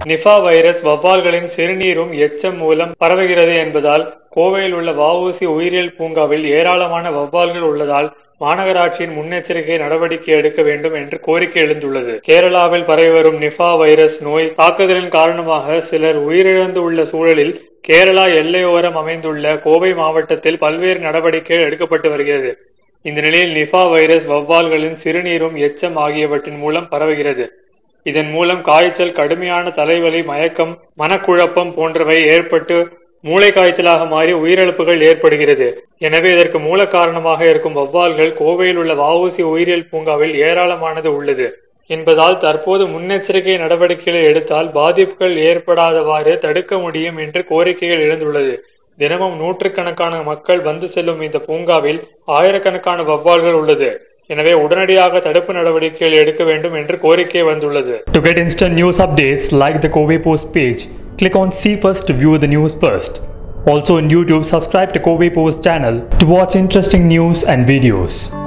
Nipah virus வவ்வால்களின் சிறுநீரும் எச்சம் மூலம் பரவுகிறது என்பதால் கோவையில் உள்ள வஉசி உயிரியல் பூங்காவில் ஏராளமான வவ்வால்கள் உள்ளதால் மாநகராட்சியின் முன்னெச்சரிக்கை நடவடிக்கை எடுக்க வேண்டும் என்று கோரிக்கை எழுந்துள்ளது கேரளாவில் பரவி வரும் நிஃபா வைரஸ் நோய் தாக்குதலின் காரணமாக சிலர் உயிரிழந்து உள்ள சூழலில் கேரளா எல்லையோரம் அமைந்துள்ள கோவை மாவட்டத்தில் பல்வேறு நடவடிக்கைகள் எடுக்கப்பட்டு வருகிறது இந்த நிலையில் நிஃபா வைரஸ் வவ்வால்களின் சிறுநீரும் எச்சம் ஆகியவற்றின் மூலம் பரவுகிறது இதன் மூலம் காய்ச்சல் கடுமையான தலைவலி மயக்கம் மனக்குழப்பம் போன்றவை ஏற்பட்டு மூளை காய்ச்சலாக மாறி உயிரிழப்புகள் ஏற்படுகிறது எனவே இதற்கு மூல காரணமாக இருக்கும் வவ்வால்கள் கோவையில் உள்ள வஉசி உயிரியல் பூங்காவில் ஏராளமானது உள்ளது என்பதால் தற்போது முன்னெச்சரிக்கை நடவடிக்கைகளை எடுத்தால் பாதிப்புகள் ஏற்படாதவாறு தடுக்க முடியும் என்று கோரிக்கைகள் எழுந்துள்ளது தினமும் நூற்றுக்கணக்கான மக்கள் வந்து செல்லும் இந்த பூங்காவில் ஆயிரக்கணக்கான வவ்வால்கள் உள்ளது எனவே உடனடியாக தடுப்பு நடவடிக்கைகள் எடுக்க வேண்டும் என்று கோரிக்கை வந்துள்ளது To get instant news updates, like the Covey Post page. Click on See First to view the news first. Also on YouTube, subscribe to Covey Post channel to watch interesting news and videos.